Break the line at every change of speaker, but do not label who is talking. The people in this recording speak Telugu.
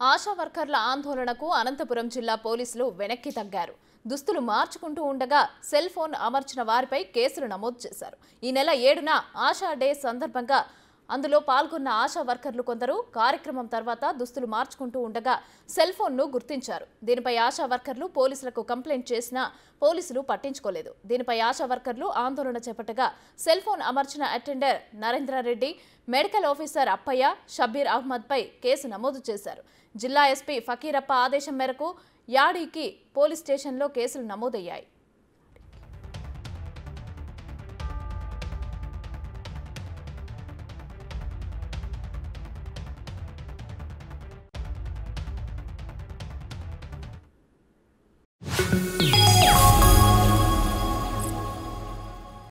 ఆశా వర్కర్ల ఆందోళనకు అనంతపురం జిల్లా పోలీసులు వెనక్కి తగ్గారు దుస్తులు మార్చుకుంటూ ఉండగా సెల్ ఫోన్ అమర్చిన వారిపై కేసులు నమోదు చేశారు ఈ నెల ఏడున ఆశా డే సందర్భంగా అందులో పాల్గొన్న ఆశా వర్కర్లు కొందరు కార్యక్రమం తర్వాత దుస్తులు మార్చుకుంటూ ఉండగా సెల్ ఫోన్ను గుర్తించారు దీనిపై ఆశా వర్కర్లు పోలీసులకు కంప్లైంట్ చేసినా పోలీసులు పట్టించుకోలేదు దీనిపై ఆశా వర్కర్లు ఆందోళన చేపట్టగా సెల్ ఫోన్ అమర్చిన attender Narendra Reddy medical officer Appayya Shabbir అహ్మద్పై కేసు నమోదు చేశారు జిల్లా ఎస్పీ ఫకీరప్ప ఆదేశం మేరకు యాడీకి పోలీస్ స్టేషన్లో కేసులు నమోదయ్యాయి